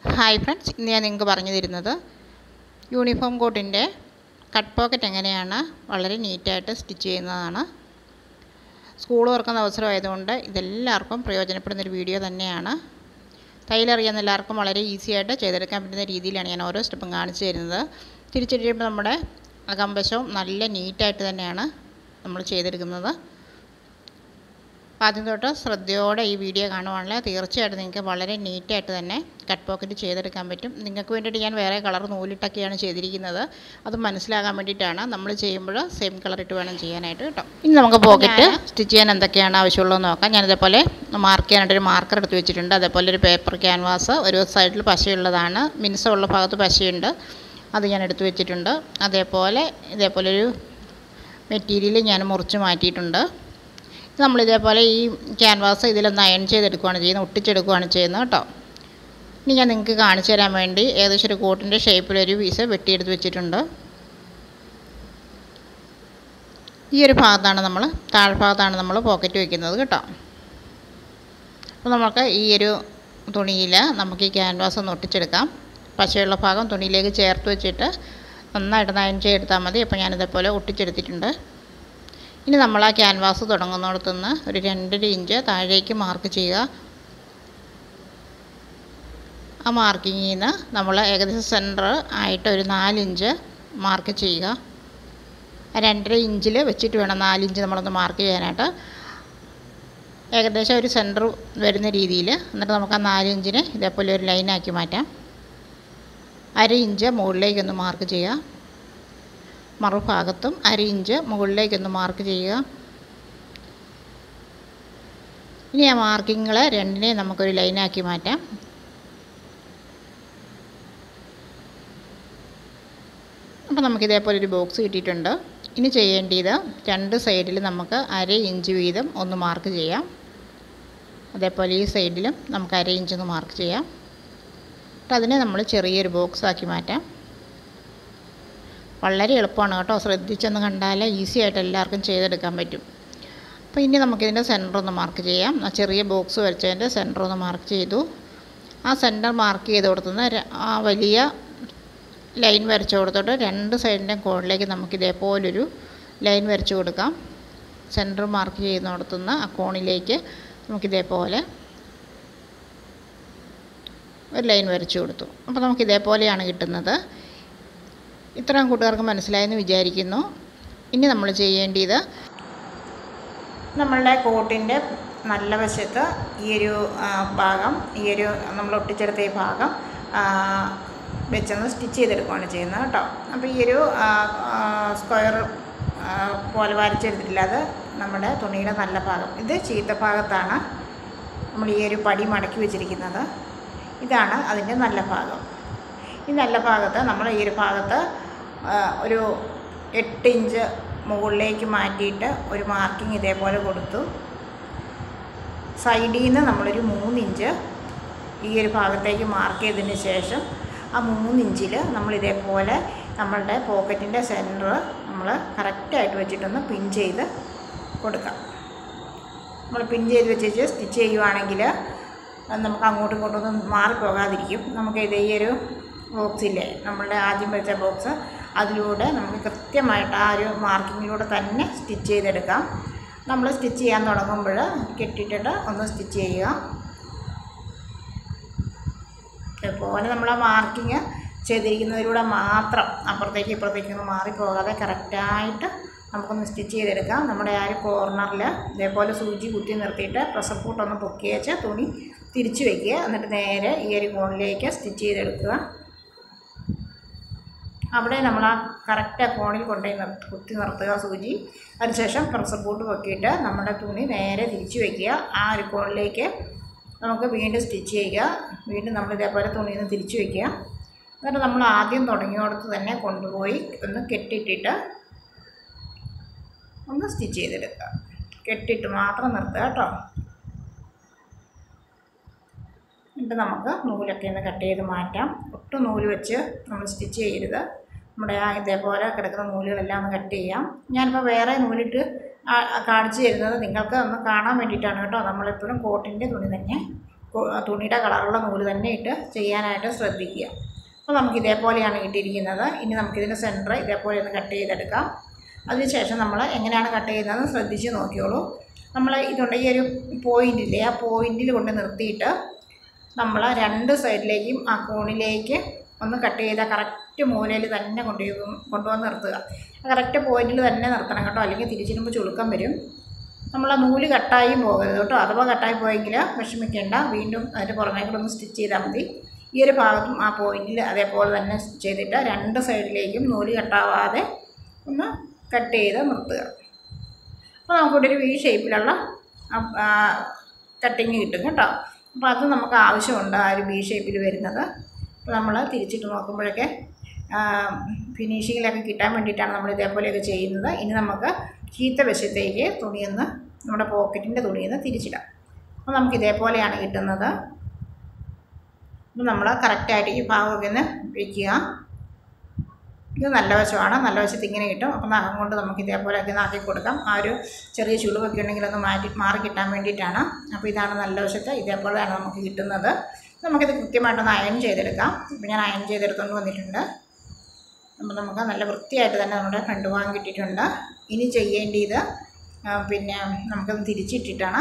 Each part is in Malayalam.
ഹായ് ഫ്രണ്ട്സ് ഇന്ന് ഞാൻ നിങ്ങൾക്ക് പറഞ്ഞു തരുന്നത് യൂണിഫോം കോട്ടിൻ്റെ കട്ട് പോക്കറ്റ് എങ്ങനെയാണ് വളരെ നീറ്റായിട്ട് സ്റ്റിച്ച് ചെയ്യുന്നതാണ് സ്കൂൾ തുറക്കുന്ന അവസരമായതുകൊണ്ട് ഇതെല്ലാവർക്കും പ്രയോജനപ്പെടുന്നൊരു വീഡിയോ തന്നെയാണ് തയ്യലറിയാവുന്ന എല്ലാവർക്കും വളരെ ഈസി ആയിട്ട് ചെയ്തെടുക്കാൻ പറ്റുന്ന രീതിയിലാണ് ഞാൻ ഓരോ സ്റ്റെപ്പും കാണിച്ചു തരുന്നത് തിരിച്ചിടുമ്പോൾ നമ്മുടെ അകംവശവും നല്ല നീറ്റായിട്ട് തന്നെയാണ് നമ്മൾ ചെയ്തെടുക്കുന്നത് അപ്പോൾ ആദ്യം തൊട്ട് ശ്രദ്ധയോടെ ഈ വീഡിയോ കാണുവാണെങ്കിൽ തീർച്ചയായിട്ടും നിങ്ങൾക്ക് വളരെ നീറ്റായിട്ട് തന്നെ കട്ട് പോക്കറ്റ് ചെയ്തെടുക്കാൻ പറ്റും നിങ്ങൾക്ക് വേണ്ടിയിട്ട് ഞാൻ വേറെ കളർ നൂലിട്ടൊക്കെയാണ് ചെയ്തിരിക്കുന്നത് അത് മനസ്സിലാകാൻ വേണ്ടിയിട്ടാണ് നമ്മൾ ചെയ്യുമ്പോൾ സെയിം കളർ ഇട്ട് വേണം ചെയ്യാനായിട്ട് കേട്ടോ ഇനി നമുക്ക് പോക്കറ്റ് സ്റ്റിച്ച് ചെയ്യാൻ എന്തൊക്കെയാണ് ആവശ്യമുള്ളതെന്ന് നോക്കാം ഞാനിതേപോലെ മാർക്ക് ചെയ്യാനായിട്ടൊരു മാർക്കർ എടുത്ത് വെച്ചിട്ടുണ്ട് അതേപോലെ ഒരു പേപ്പർ ക്യാൻവാസ് ഒരു സൈഡിൽ പശയുള്ളതാണ് മിനുസമുള്ള ഭാഗത്ത് പശയുണ്ട് അത് ഞാൻ എടുത്ത് വെച്ചിട്ടുണ്ട് അതേപോലെ ഇതേപോലെ ഒരു മെറ്റീരിയൽ ഞാൻ മുറിച്ച് മാറ്റിയിട്ടുണ്ട് നമ്മൾ ഇതേപോലെ ഈ ക്യാൻവാസ് ഇതിലൊന്ന് അയൺ ചെയ്തെടുക്കുകയാണ് ചെയ്യുന്നത് ഒട്ടിച്ചെടുക്കുകയാണ് ചെയ്യുന്നത് കേട്ടോ ഇനി ഞാൻ നിങ്ങൾക്ക് കാണിച്ചു തരാൻ വേണ്ടി ഏകദേശം ഒരു കോട്ടിൻ്റെ ഷേപ്പിലൊരു പീസ് വെട്ടിയെടുത്ത് വെച്ചിട്ടുണ്ട് ഈ ഒരു ഭാഗത്താണ് നമ്മൾ താഴ്ഭാഗത്താണ് നമ്മൾ പോക്കറ്റ് വയ്ക്കുന്നത് കേട്ടോ അപ്പോൾ നമുക്ക് ഈ ഒരു തുണിയിൽ നമുക്ക് ഈ ക്യാൻവാസ് ഒന്ന് ഒട്ടിച്ചെടുക്കാം പശയുള്ള ഭാഗം തുണിയിലേക്ക് ചേർത്ത് വെച്ചിട്ട് നന്നായിട്ട് നയൻ ചെയ്തെടുത്താൽ മതി അപ്പോൾ ഞാനിതേപോലെ ഒട്ടിച്ചെടുത്തിട്ടുണ്ട് ഇനി നമ്മൾ ആ ക്യാൻവാസ് തുടങ്ങുന്നിടത്തുനിന്ന് ഒരു രണ്ടര ഇഞ്ച് താഴേക്ക് മാർക്ക് ചെയ്യുക ആ മാർക്കിങ്ങിൽ നിന്ന് നമ്മൾ ഏകദേശം സെൻറ്റർ ആയിട്ട് ഒരു നാലിഞ്ച് മാർക്ക് ചെയ്യുക ആ രണ്ടര ഇഞ്ചിൽ വെച്ചിട്ട് വേണം നാലിഞ്ച് നമ്മളൊന്ന് മാർക്ക് ചെയ്യാനായിട്ട് ഏകദേശം ഒരു സെൻറ്റർ വരുന്ന രീതിയിൽ എന്നിട്ട് നമുക്ക് ആ നാലിഞ്ചിനെ ഇതേപോലെ ഒരു ലൈനാക്കി മാറ്റാം അര ഇഞ്ച് മുകളിലേക്കൊന്ന് മാർക്ക് ചെയ്യുക മറുഭാഗത്തും അര ഇഞ്ച് മുകളിലേക്കൊന്ന് മാർക്ക് ചെയ്യുക ഇനി ആ മാർക്കിങ്ങൾ രണ്ടിനെ നമുക്കൊരു ലൈനാക്കി മാറ്റാം അപ്പോൾ നമുക്ക് ഇതേപോലെ ഒരു ബോക്സ് കിട്ടിയിട്ടുണ്ട് ഇനി ചെയ്യേണ്ടത് രണ്ട് സൈഡിൽ നമുക്ക് അര ഇഞ്ച് വീതം ഒന്ന് മാർക്ക് ചെയ്യാം അതേപോലെ ഈ സൈഡിലും നമുക്ക് അര ഇഞ്ച് ഒന്ന് മാർക്ക് ചെയ്യാം എന്നിട്ട് അതിനെ നമ്മൾ ചെറിയൊരു ബോക്സ് ആക്കി മാറ്റാം വളരെ എളുപ്പമാണ് കേട്ടോ ശ്രദ്ധിച്ചൊന്ന് കണ്ടാൽ ഈസി ആയിട്ട് എല്ലാവർക്കും ചെയ്തെടുക്കാൻ പറ്റും അപ്പോൾ ഇനി നമുക്കിതിൻ്റെ സെൻറ്റർ ഒന്ന് മാർക്ക് ചെയ്യാം ആ ചെറിയ ബോക്സ് വരച്ചതിൻ്റെ സെൻറ്റർ ഒന്ന് മാർക്ക് ചെയ്തു ആ സെൻറ്റർ മാർക്ക് ചെയ്ത് കൊടുത്തുന്ന ആ വലിയ ലൈൻ വരച്ച് കൊടുത്തിട്ട് രണ്ട് സൈഡിൻ്റെയും കോണിലേക്ക് നമുക്ക് ഇതേപോലൊരു ലൈൻ വരച്ച് കൊടുക്കാം സെൻറ്റർ മാർക്ക് ചെയ്യുന്നിടത്തുനിന്ന് ആ കോണിലേക്ക് നമുക്കിതേപോലെ ഒരു ലൈൻ വരച്ച് കൊടുത്തു അപ്പോൾ നമുക്ക് ഇതേപോലെയാണ് കിട്ടുന്നത് ഇത്രയും കൂട്ടുകാർക്ക് മനസ്സിലായെന്ന് വിചാരിക്കുന്നു ഇനി നമ്മൾ ചെയ്യേണ്ടത് നമ്മളുടെ കോട്ടിൻ്റെ നല്ല വശത്ത് ഈ ഒരു ഭാഗം ഈ ഒരു നമ്മൾ ഒട്ടിച്ചെടുത്ത ഈ ഭാഗം വെച്ചൊന്ന് സ്റ്റിച്ച് ചെയ്തെടുക്കുകയാണ് ചെയ്യുന്നത് കേട്ടോ അപ്പോൾ ഈ ഒരു സ്ക്വയർ പോലെ വരച്ചെടുത്തിട്ടില്ല അത് നമ്മുടെ തുണിയുടെ നല്ല ഭാഗം ഇത് ചീത്ത ഭാഗത്താണ് നമ്മൾ ഈ ഒരു പടി മടക്കി വെച്ചിരിക്കുന്നത് ഇതാണ് അതിൻ്റെ നല്ല ഭാഗം ഈ നല്ല ഭാഗത്ത് നമ്മൾ ഈ ഒരു ഭാഗത്ത് ഒരു എട്ട് ഇഞ്ച് മുകളിലേക്ക് മാറ്റിയിട്ട് ഒരു മാർക്കിംഗ് ഇതേപോലെ കൊടുത്തു സൈഡിൽ നിന്ന് നമ്മളൊരു മൂന്നിഞ്ച് ഈ ഒരു ഭാഗത്തേക്ക് മാർക്ക് ചെയ്തതിന് ശേഷം ആ മൂന്നിഞ്ചിൽ നമ്മൾ ഇതേപോലെ നമ്മളുടെ പോക്കറ്റിൻ്റെ സെൻറ്റർ നമ്മൾ കറക്റ്റായിട്ട് വെച്ചിട്ടൊന്ന് പിൻ ചെയ്ത് കൊടുക്കാം നമ്മൾ പിൻ ചെയ്ത് വെച്ച് സ്റ്റിച്ച് ചെയ്യുവാണെങ്കിൽ നമുക്ക് അങ്ങോട്ടും ഇങ്ങോട്ടും ഒന്നും മാറിപ്പോകാതിരിക്കും നമുക്ക് ഇത് ഈ ഒരു ബോക്സില്ലേ നമ്മളുടെ ആദ്യം വെച്ച ബോക്സ് അതിലൂടെ നമുക്ക് കൃത്യമായിട്ട് ആ ഒരു മാർക്കിങ്ങിലൂടെ തന്നെ സ്റ്റിച്ച് ചെയ്തെടുക്കാം നമ്മൾ സ്റ്റിച്ച് ചെയ്യാൻ തുടങ്ങുമ്പോൾ കെട്ടിയിട്ടിട്ട് ഒന്ന് സ്റ്റിച്ച് ചെയ്യുക ഇതുപോലെ നമ്മൾ ആ മാർക്കിങ് ചെയ്തിരിക്കുന്നതിലൂടെ മാത്രം അപ്പുറത്തേക്ക് ഇപ്പുറത്തേക്ക് ഒന്ന് മാറിപ്പോകാതെ കറക്റ്റായിട്ട് നമുക്കൊന്ന് സ്റ്റിച്ച് ചെയ്തെടുക്കാം നമ്മുടെ ആ ഒരു കോർണറിൽ ഇതേപോലെ സൂചി കുത്തി നിർത്തിയിട്ട് പ്രഷർ കൂട്ടൊന്ന് പൊക്കി വെച്ച് തുണി തിരിച്ചു വയ്ക്കുക എന്നിട്ട് നേരെ ഈ ഒരു കോണിലേക്ക് സ്റ്റിച്ച് ചെയ്തെടുക്കുക അവിടെ നമ്മൾ ആ കറക്റ്റ് ആ കോണിൽ കൊണ്ടുപോയി നിർ കുത്തി നിർത്തുക സൂചി അതിനുശേഷം പ്രഷർ ബോട്ട് പൊക്കിയിട്ട് നമ്മുടെ തുണി നേരെ തിരിച്ചു വയ്ക്കുക ആ ഒരു കോണിലേക്ക് നമുക്ക് വീണ്ടും സ്റ്റിച്ച് ചെയ്യുക വീണ്ടും നമ്മൾ ഇതേപോലെ തുണിയിൽ നിന്ന് തിരിച്ചു വയ്ക്കുക എന്നിട്ട് നമ്മൾ ആദ്യം തുടങ്ങിയോടത്ത് തന്നെ കൊണ്ടുപോയി ഒന്ന് കെട്ടിയിട്ടിട്ട് ഒന്ന് സ്റ്റിച്ച് ചെയ്തെടുക്കുക കെട്ടിയിട്ട് മാത്രം നിർത്തുക കേട്ടോ എന്നിട്ട് നമുക്ക് നൂലൊക്കെ ഒന്ന് കട്ട് ചെയ്ത് മാറ്റാം ഒട്ടും നൂല് വെച്ച് നമ്മൾ സ്റ്റിച്ച് ചെയ്യരുത് നമ്മുടെ ആ ഇതേപോലെ കിടക്കുന്ന നൂലുകളെല്ലാം ഒന്ന് കട്ട് ചെയ്യാം ഞാനിപ്പോൾ വേറെ നൂലിട്ട് കാണിച്ചു തരുന്നത് നിങ്ങൾക്ക് ഒന്ന് കാണാൻ വേണ്ടിയിട്ടാണ് കേട്ടോ നമ്മളെപ്പോഴും കോട്ടിൻ്റെ തുണി തന്നെ കൊ- തുണിയുടെ കളറുള്ള നൂല് തന്നെ ഇട്ട് ചെയ്യാനായിട്ട് ശ്രദ്ധിക്കുക അപ്പോൾ നമുക്ക് ഇതേപോലെയാണ് കിട്ടിയിരിക്കുന്നത് ഇനി നമുക്കിതിൻ്റെ സെൻറ്റർ ഇതേപോലെ ഒന്ന് കട്ട് ചെയ്തെടുക്കാം അതിനുശേഷം നമ്മൾ എങ്ങനെയാണ് കട്ട് ചെയ്യുന്നതെന്ന് ശ്രദ്ധിച്ച് നോക്കിയോളൂ നമ്മൾ ഇതുണ്ട് ഈ ഒരു പോയിൻ്റ് ഇല്ലേ ആ പോയിന്റിൽ കൊണ്ട് നിർത്തിയിട്ട് നമ്മൾ രണ്ട് സൈഡിലേക്കും ആ കോണിലേക്ക് ഒന്ന് കട്ട് ചെയ്ത കറക്റ്റ് മൂലയിൽ തന്നെ കൊണ്ട് കൊണ്ടുവന്ന് നിർത്തുക കറക്റ്റ് പോയിന്റിൽ തന്നെ നിർത്തണം കേട്ടോ അല്ലെങ്കിൽ തിരിച്ചിടുമ്പോൾ ചുളുക്കം വരും നമ്മൾ ആ നൂല് കട്ടായും പോകരുത് കേട്ടോ അഥവാ കട്ടായി പോയെങ്കിൽ വിഷമിക്കേണ്ട വീണ്ടും അതിൻ്റെ പുറമേ കൂടെ ഒന്ന് സ്റ്റിച്ച് ചെയ്താൽ മതി ഈ ഒരു ഭാഗത്തും ആ പോയിന്റിൽ അതേപോലെ തന്നെ ചെയ്തിട്ട് രണ്ട് സൈഡിലേക്കും നൂല് കട്ടാവാതെ ഒന്ന് കട്ട് ചെയ്ത് നിർത്തുക അപ്പോൾ നമുക്കിവിടെ ഒരു വി ഷേപ്പിലുള്ള കട്ടിങ് കിട്ടും കേട്ടോ അപ്പോൾ അത് നമുക്ക് ആവശ്യമുണ്ട് ആ ഒരു വി ഷേപ്പിൽ വരുന്നത് അപ്പോൾ നമ്മൾ തിരിച്ചിട്ട് നോക്കുമ്പോഴൊക്കെ ഫിനിഷിങ്ങിലൊക്കെ കിട്ടാൻ വേണ്ടിയിട്ടാണ് നമ്മൾ ഇതേപോലെയൊക്കെ ചെയ്യുന്നത് ഇനി നമുക്ക് ചീത്ത വശത്തേക്ക് തുണിയൊന്ന് നമ്മുടെ പോക്കറ്റിൻ്റെ തുണിയൊന്ന് തിരിച്ചിടാം അപ്പോൾ നമുക്ക് ഇതേപോലെയാണ് കിട്ടുന്നത് അപ്പോൾ നമ്മൾ കറക്റ്റായിട്ട് ഈ ഭാഗമൊക്കെ ഒന്ന് വയ്ക്കുക ഇത് നല്ല വശമാണ് നല്ല വശത്ത് ഇങ്ങനെ കിട്ടും അപ്പോൾ നഖം കൊണ്ട് നമുക്ക് ഇതേപോലെയൊക്കെ നാക്കി കൊടുക്കാം ആ ഒരു ചെറിയ ചുളിവൊക്കെ ഉണ്ടെങ്കിൽ ഒന്ന് മാറ്റി മാറി കിട്ടാൻ വേണ്ടിയിട്ടാണ് അപ്പോൾ ഇതാണ് നല്ല വശത്ത് ഇതേപോലെയാണ് നമുക്ക് കിട്ടുന്നത് നമുക്കിത് കൃത്യമായിട്ടൊന്ന് അയൺ ചെയ്തെടുക്കാം ഇപ്പോൾ ഞാൻ അയൺ ചെയ്തെടുത്തുകൊണ്ട് വന്നിട്ടുണ്ട് അപ്പോൾ നമുക്ക് നല്ല വൃത്തിയായിട്ട് തന്നെ നമ്മുടെ ഫ്രണ്ട് ഭാഗം കിട്ടിയിട്ടുണ്ട് ഇനി ചെയ്യേണ്ടത് ആ, പിന്നെ നമുക്കത് തിരിച്ചിട്ടിട്ടാണ്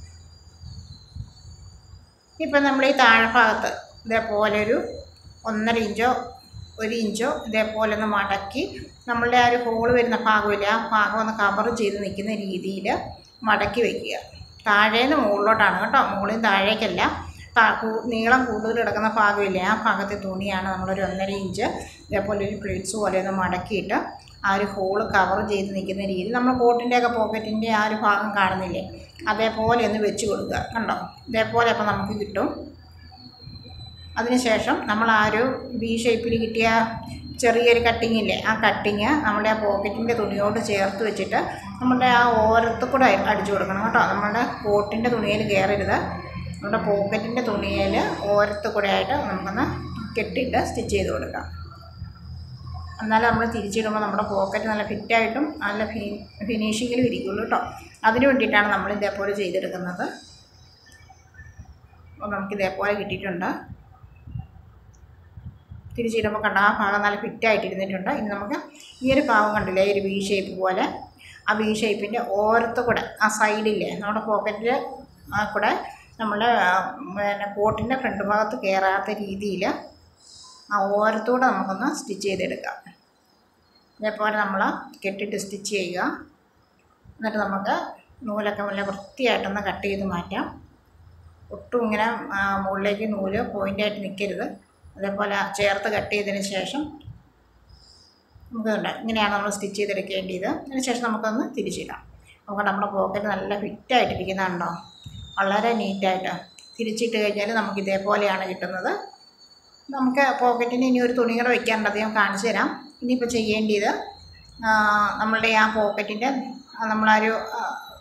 ഇപ്പം നമ്മൾ ഈ താഴ്ഭാഗത്ത് ഇതേപോലെ ഒരു ഒന്നര ഇഞ്ചോ ഒരു ഇഞ്ചോ ഇതേപോലെ ഒന്ന് മടക്കി നമ്മളുടെ ആ ഒരു ഹോള് വരുന്ന ഭാഗമില്ല ആ ഭാഗം ഒന്ന് കവർ ചെയ്ത് നിൽക്കുന്ന രീതിയിൽ മടക്കി വയ്ക്കുക താഴേന്ന് മുകളിലോട്ടാണ് കേട്ടോ മുകളിൽ നിന്ന് താഴേക്കല്ല താ- കൂ- നീളം കൂടുതൽ കിടക്കുന്ന ഭാഗമില്ലേ ആ ഭാഗത്തെ തുണിയാണ് നമ്മളൊരു ഒന്നര ഇഞ്ച് ഇതേപോലെ ഒരു പ്ലേറ്റ്സ് പോലെ ഒന്ന് മടക്കിയിട്ട് ആ ഒരു ഹോള് കവർ ചെയ്ത് നിൽക്കുന്ന രീതിയിൽ നമ്മൾ കോട്ടിൻ്റെയൊക്കെ പോക്കറ്റിൻ്റെ ആ ഒരു ഭാഗം കാണുന്നില്ലേ അതേപോലെ ഒന്ന് വെച്ച് കൊടുക്കുക കണ്ടോ ഇതേപോലെ അപ്പോൾ നമുക്ക് കിട്ടും അതിനുശേഷം നമ്മൾ ആ ഒരു വി ഷേപ്പിൽ കിട്ടിയ ചെറിയൊരു കട്ടിങ് ഇല്ലേ ആ കട്ടിങ് നമ്മുടെ ആ പോക്കറ്റിൻ്റെ തുണിയോട് ചേർത്ത് വെച്ചിട്ട് നമ്മുടെ ആ ഓരത്ത് കൂടെ അടിച്ചു കൊടുക്കണം കേട്ടോ നമ്മുടെ കോട്ടിൻ്റെ തുണിയിൽ കയറരുത് നമ്മുടെ പോക്കറ്റിൻ്റെ തുണിയിൽ ഓരത്ത് കൂടെ ആയിട്ട് നമുക്കൊന്ന് കെട്ടിയിട്ട് സ്റ്റിച്ച് ചെയ്ത് കൊടുക്കാം എന്നാലും നമ്മൾ തിരിച്ചിടുമ്പോൾ നമ്മുടെ പോക്കറ്റ് നല്ല ഫിറ്റായിട്ടും നല്ല ഫി ഫിനിഷിങ്ങിലും ഇരിക്കുള്ളൂ കേട്ടോ അതിന് വേണ്ടിയിട്ടാണ് നമ്മൾ ഇതേപോലെ ചെയ്തെടുക്കുന്നത് അപ്പോൾ നമുക്ക് ഇതേപോലെ കിട്ടിയിട്ടുണ്ട് തിരിച്ചിടുമ്പോൾ കണ്ട ആ ഭാഗം നല്ല ഫിറ്റായിട്ട് ഇരുന്നിട്ടുണ്ട് ഇനി നമുക്ക് ഈ ഒരു ഭാഗം കണ്ടില്ലേ ഈ ഒരു വി ഷേപ്പ് പോലെ ആ വി ഷേപ്പിൻ്റെ ഓരത്ത് കൂടെ ആ സൈഡില്ലേ നമ്മുടെ പോക്കറ്റിൽ ആ കൂടെ നമ്മുടെ ആ, പിന്നെ കോട്ടിൻ്റെ ഫ്രണ്ട് ഭാഗത്ത് കയറാത്ത രീതിയിൽ ആ ഓരത്തൂടെ നമുക്കൊന്ന് സ്റ്റിച്ച് ചെയ്തെടുക്കാം ഇതേപോലെ നമ്മൾ കെട്ടിട്ട് സ്റ്റിച്ച് ചെയ്യുക എന്നിട്ട് നമുക്ക് നൂലൊക്കെ നല്ല വൃത്തിയായിട്ടൊന്ന് കട്ട് ചെയ്ത് മാറ്റാം ഒട്ടും ഇങ്ങനെ ആ, മുകളിലേക്ക് നൂല് പോയിൻ്റായിട്ട് നിൽക്കരുത് അതേപോലെ ചേർത്ത് കട്ട് ചെയ്തതിന് ശേഷം നമുക്ക് കണ്ട ഇങ്ങനെയാണ് നമ്മൾ സ്റ്റിച്ച് ചെയ്തെടുക്കേണ്ടത് അതിന് ശേഷം നമുക്കൊന്ന് തിരിച്ചിടാം നമുക്ക് നമ്മുടെ പോക്കറ്റ് നല്ല ഫിറ്റായിട്ടിരിക്കുന്നുണ്ടോ വളരെ നീറ്റായിട്ട് തിരിച്ചിട്ട് കഴിഞ്ഞാൽ നമുക്ക് ഇതേപോലെയാണ് കിട്ടുന്നത് നമുക്ക് പോക്കറ്റിന് ഇനി ഒരു തുണി കൂടെ വെക്കാനുണ്ട് അത് ഞാൻ കാണിച്ചു തരാം ഇനിയിപ്പോൾ ചെയ്യേണ്ടത് ആ, നമ്മളുടെ ആ പോക്കറ്റിൻ്റെ നമ്മളൊരു ആ,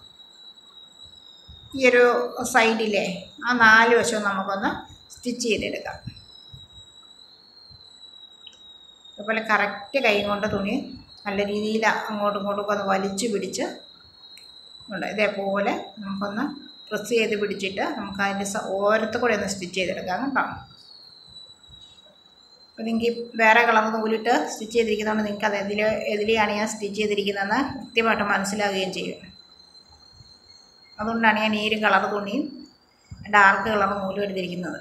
ഈ ഒരു സൈഡിലെ ആ നാല് വശവും നമുക്കൊന്ന് സ്റ്റിച്ച് ചെയ്തെടുക്കാം അതുപോലെ കറക്റ്റ് കൈ കൊണ്ട് തുണി നല്ല രീതിയിൽ അങ്ങോട്ടും ഇങ്ങോട്ടും ഒക്കെ ഒന്ന് വലിച്ചു പിടിച്ച് ഉണ്ട് ഇതേപോലെ നമുക്കൊന്ന് പ്രസ് ചെയ്ത് പിടിച്ചിട്ട് നമുക്ക് അതിൻ്റെ സ- ഓരത്ത് കൂടെ ഒന്ന് സ്റ്റിച്ച് ചെയ്തെടുക്കാം കേട്ടോ അപ്പോൾ നിങ്ങൾക്ക് വേറെ കളർ നൂലിട്ട് സ്റ്റിച്ച് ചെയ്തിരിക്കുന്നതുകൊണ്ട് നിങ്ങൾക്ക് അത് എതിൽ എതിലെയാണ് ഞാൻ സ്റ്റിച്ച് ചെയ്തിരിക്കുന്നതെന്ന് കൃത്യമായിട്ട് മനസ്സിലാവുകയും ചെയ്യും അതുകൊണ്ടാണ് ഞാൻ ഈ ഒരു കളർ തുണിയും ഡാർക്ക് കളർ നൂലും എടുത്തിരിക്കുന്നത്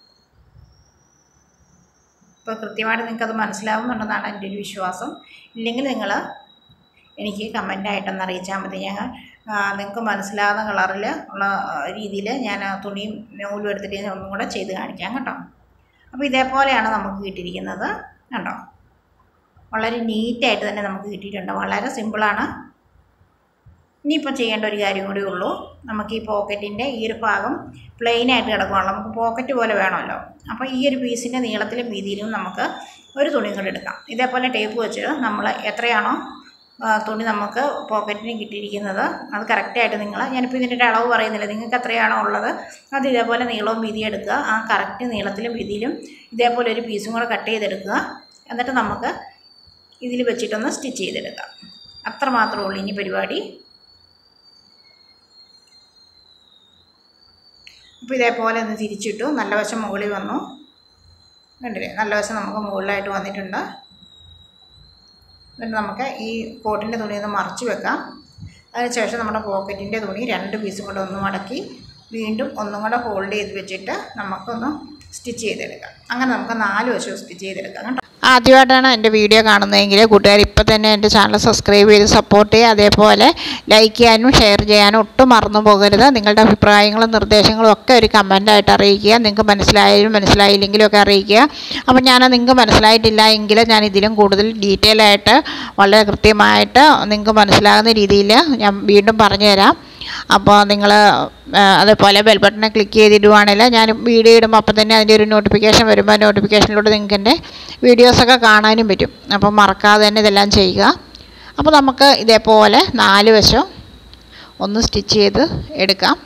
ഇപ്പോൾ കൃത്യമായിട്ട് നിങ്ങൾക്കത് മനസ്സിലാവുന്നുണ്ടെന്നാണ് എൻ്റെ ഒരു വിശ്വാസം ഇല്ലെങ്കിൽ നിങ്ങൾ എനിക്ക് കമൻ്റായിട്ടൊന്ന് അറിയിച്ചാൽ മതി ഞാൻ നിങ്ങൾക്ക് മനസ്സിലാവുന്ന കളറിൽ ഉള്ള രീതിയിൽ ഞാൻ ആ തുണിയും നൂലും എടുത്തിട്ട് ഞാൻ ഒന്നും കൂടെ ചെയ്ത് കാണിക്കാം കേട്ടോ അപ്പോൾ ഇതേപോലെയാണ് നമുക്ക് കിട്ടിയിരിക്കുന്നത് കണ്ടോ വളരെ നീറ്റായിട്ട് തന്നെ നമുക്ക് കിട്ടിയിട്ടുണ്ട് വളരെ സിമ്പിളാണ് ഇനിയിപ്പോൾ ചെയ്യേണ്ട ഒരു കാര്യം കൂടി ഉള്ളൂ നമുക്ക് ഈ പോക്കറ്റിൻ്റെ ഈ ഒരു ഭാഗം പ്ലെയിൻ ആയിട്ട് കിടക്കുകയാണല്ലോ നമുക്ക് പോക്കറ്റ് പോലെ വേണമല്ലോ അപ്പോൾ ഈ ഒരു പീസിൻ്റെ നീളത്തിലും വീതിയിലും നമുക്ക് ഒരു തുണി കൂടെ എടുക്കാം ഇതേപോലെ ടേപ്പ് വെച്ച് നമ്മൾ എത്രയാണോ ആ, തുണി നമുക്ക് പോക്കറ്റിന് കിട്ടിയിരിക്കുന്നത് അത് കറക്റ്റായിട്ട് നിങ്ങൾ ഞാനിപ്പോൾ ഇതിൻ്റെ ഒരു അളവ് പറയുന്നില്ല നിങ്ങൾക്ക് എത്രയാണോ ഉള്ളത് അത് ഇതേപോലെ നീളവും വീതിയും എടുക്കുക ആ കറക്റ്റ് നീളത്തിലും വീതിയിലും ഇതേപോലെ ഒരു പീസും കൂടെ കട്ട് ചെയ്തെടുക്കുക എന്നിട്ട് നമുക്ക് ഇതിൽ വെച്ചിട്ടൊന്ന് സ്റ്റിച്ച് ചെയ്തെടുക്കാം അത്ര മാത്രമേ ഉള്ളൂ ഇനി പരിപാടി അപ്പോൾ ഇതേപോലെ ഒന്ന് തിരിച്ചിട്ടു നല്ല വശം മുകളിൽ വന്നു കണ്ടില്ലേ നല്ല വശം നമുക്ക് മുകളിലായിട്ട് വന്നിട്ടുണ്ട് എന്നിട്ട് നമുക്ക് ഈ കോട്ടിൻ്റെ തുണി ഒന്ന് മറച്ച് വെക്കാം അതിനുശേഷം നമ്മുടെ പോക്കറ്റിൻ്റെ തുണി രണ്ട് പീസും കൂടെ ഒന്ന് മടക്കി വീണ്ടും ഒന്നും കൂടെ ഫോൾഡ് ചെയ്ത് വെച്ചിട്ട് നമുക്കൊന്ന് സ്റ്റിച്ച് ചെയ്തെടുക്കാം അങ്ങനെ നമുക്ക് നാല് വശവും സ്റ്റിച്ച് ചെയ്തെടുക്കാം കേട്ടോ ആദ്യമായിട്ടാണ് എൻ്റെ വീഡിയോ കാണുന്നതെങ്കിൽ കൂട്ടുകാർ ഇപ്പോൾ തന്നെ എൻ്റെ ചാനൽ സബ്സ്ക്രൈബ് ചെയ്ത് സപ്പോർട്ട് ചെയ്യുക അതേപോലെ ലൈക്ക് ചെയ്യാനും ഷെയർ ചെയ്യാനും ഒട്ടും മറന്നു പോകരുത് നിങ്ങളുടെ അഭിപ്രായങ്ങളും നിർദ്ദേശങ്ങളും ഒക്കെ ഒരു കമൻ്റായിട്ട് അറിയിക്കുക നിങ്ങൾക്ക് മനസ്സിലായാലും മനസ്സിലായില്ലെങ്കിലും ഒക്കെ അറിയിക്കുക അപ്പോൾ ഞാൻ നിങ്ങൾക്ക് മനസ്സിലായിട്ടില്ല എങ്കിൽ ഞാൻ ഇതിലും കൂടുതൽ ഡീറ്റെയിൽ ആയിട്ട് വളരെ കൃത്യമായിട്ട് നിങ്ങൾക്ക് മനസ്സിലാകുന്ന രീതിയിൽ ഞാൻ വീണ്ടും പറഞ്ഞു തരാം അപ്പോൾ നിങ്ങൾ അതേപോലെ ബെൽ ബട്ടനെ ക്ലിക്ക് ചെയ്തിടുവാണെങ്കിൽ ഞാൻ വീഡിയോ ഇടുമ്പോൾ അപ്പം തന്നെ അതിൻ്റെ ഒരു നോട്ടിഫിക്കേഷൻ വരുമ്പോൾ നോട്ടിഫിക്കേഷനിലൂടെ നിങ്ങൾക്ക് എൻ്റെ വീഡിയോസൊക്കെ കാണാനും പറ്റും അപ്പം മറക്കാതെ തന്നെ ഇതെല്ലാം ചെയ്യുക അപ്പോൾ നമുക്ക് ഇതേപോലെ നാല് വശം ഒന്ന് സ്റ്റിച്ച് ചെയ്ത് എടുക്കാം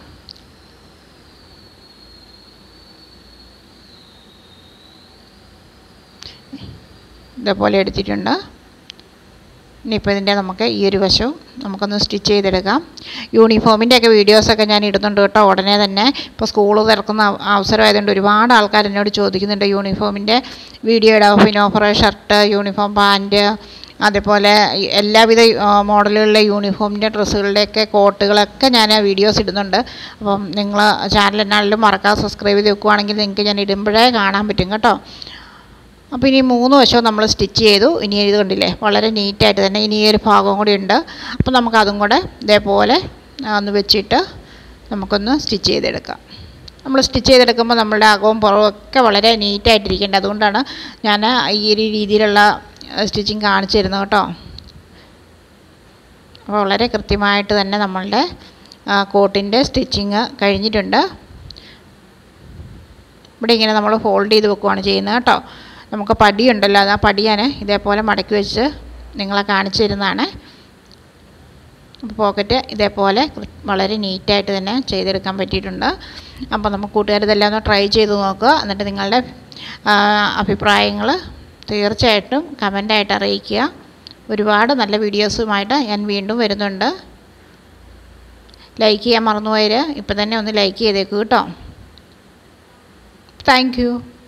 ഇതേപോലെ എടുത്തിട്ടുണ്ട് ഇനിയിപ്പോൾ ഇതിൻ്റെ നമുക്ക് ഈ ഒരു വശവും നമുക്കൊന്ന് സ്റ്റിച്ച് ചെയ്തെടുക്കാം യൂണിഫോമിൻ്റെ ഒക്കെ വീഡിയോസൊക്കെ ഞാൻ ഇടുന്നുണ്ട് കേട്ടോ ഉടനെ തന്നെ ഇപ്പോൾ സ്കൂൾ തുറക്കുന്ന അവ- അവസരമായതുകൊണ്ട് ഒരുപാട് ആൾക്കാർ എന്നോട് ചോദിക്കുന്നുണ്ട് യൂണിഫോമിൻ്റെ വീഡിയോ ഇടാം ഫിനോഫർ ഷർട്ട് യൂണിഫോം പാൻറ്റ് അതേപോലെ ഈ എല്ലാവിധ ആ, മോഡലുകളിലെ യൂണിഫോമിൻ്റെ ഡ്രസ്സുകളുടെയൊക്കെ കോട്ടുകളൊക്കെ ഞാൻ വീഡിയോസ് ഇടുന്നുണ്ട് അപ്പം നിങ്ങൾ ചാനൽ എന്നാണെങ്കിലും മറക്കാതെ സബ്സ്ക്രൈബ് ചെയ്ത് വെക്കുവാണെങ്കിൽ നിങ്ങൾക്ക് ഞാൻ ഇടുമ്പോഴേ കാണാൻ പറ്റും കേട്ടോ അപ്പോൾ ഇനി മൂന്ന് വശവും നമ്മൾ സ്റ്റിച്ച് ചെയ്തു ഇനി ഇത് കണ്ടില്ലേ വളരെ നീറ്റായിട്ട് തന്നെ ഇനി ഈ ഒരു ഭാഗവും കൂടി ഉണ്ട് അപ്പോൾ നമുക്ക് അതും കൂടെ ഇതേപോലെ ആ, ഒന്ന് വെച്ചിട്ട് നമുക്കൊന്ന് സ്റ്റിച്ച് ചെയ്തെടുക്കാം നമ്മൾ സ്റ്റിച്ച് ചെയ്തെടുക്കുമ്പോൾ നമ്മളുടെ അകവും പുറവും ഒക്കെ വളരെ നീറ്റായിട്ടിരിക്കേണ്ടത് അതുകൊണ്ടാണ് ഞാൻ ഈ ഒരു രീതിയിലുള്ള സ്റ്റിച്ചിങ് കാണിച്ചു തരുന്നത് കേട്ടോ അപ്പോൾ വളരെ കൃത്യമായിട്ട് തന്നെ നമ്മളുടെ കോട്ടിൻ്റെ സ്റ്റിച്ചിങ് കഴിഞ്ഞിട്ടുണ്ട് ഇവിടെ ഇങ്ങനെ നമ്മൾ ഫോൾഡ് ചെയ്ത് വെക്കുവാണ് ചെയ്യുന്നത് കേട്ടോ നമുക്ക് പടിയുണ്ടല്ലോ അത് ആ പടി ഞാൻ ഇതേപോലെ മടക്കി വെച്ച് നിങ്ങളെ കാണിച്ചു തരുന്നതാണ് അപ്പോൾ പോക്കറ്റ് ഇതേപോലെ കൃ- വളരെ നീറ്റായിട്ട് തന്നെ ചെയ്തെടുക്കാൻ പറ്റിയിട്ടുണ്ട് അപ്പോൾ നമുക്ക് കൂട്ടുകാർ ഇതെല്ലാം ഒന്ന് ട്രൈ ചെയ്ത് നോക്കുക എന്നിട്ട് നിങ്ങളുടെ അഭിപ്രായങ്ങൾ തീർച്ചയായിട്ടും കമൻ്റായിട്ട് അറിയിക്കുക ഒരുപാട് നല്ല വീഡിയോസുമായിട്ട് ഞാൻ വീണ്ടും വരുന്നുണ്ട് ലൈക്ക് ചെയ്യാൻ മറന്നുപോയവർ ഇപ്പം തന്നെ ഒന്ന് ലൈക്ക് ചെയ്തേക്കൂ കേട്ടോ താങ്ക് യു